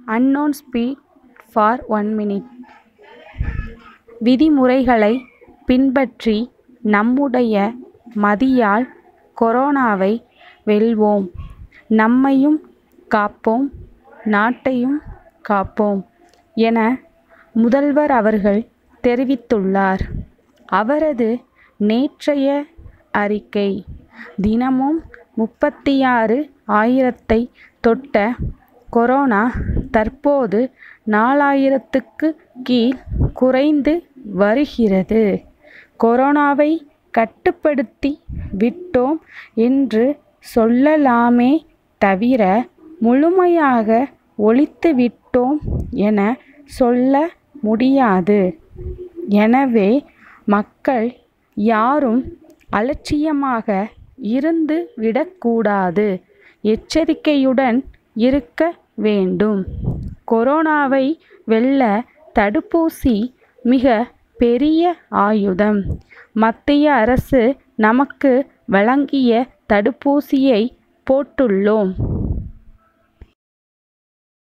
unknown speed for one minute விதிமுறைகளை பின்பற்றி நம்முடைய மதியால் கொரோனாவை வெல்வோம் நம்மையும் காப்போம் நாட்டையும் காப்போம் என முதல்வர் அவர்கள் தெரிவித்துள்ளார் அவரது நேற்றைய அறிக்கை தினமும் முப்பத்தி ஆறு ஆயிரத்தை தொட்ட கொரோனா தற்போது நாலாயிரத்துக்கு கீழ் குறைந்து வருகிறது கொரோனாவை கட்டுப்படுத்தி விட்டோம் என்று சொல்லலாமே தவிர முழுமையாக ஒழித்து விட்டோம் என சொல்ல முடியாது எனவே மக்கள் யாரும் அலட்சியமாக இருந்து விடக்கூடாது எச்சரிக்கையுடன் இருக்க வேண்டும் கொரோனாவை வெல்ல தடுப்பூசி மிக பெரிய ஆயுதம் மத்திய அரசு நமக்கு வழங்கிய தடுப்பூசியை போட்டுள்ளோம்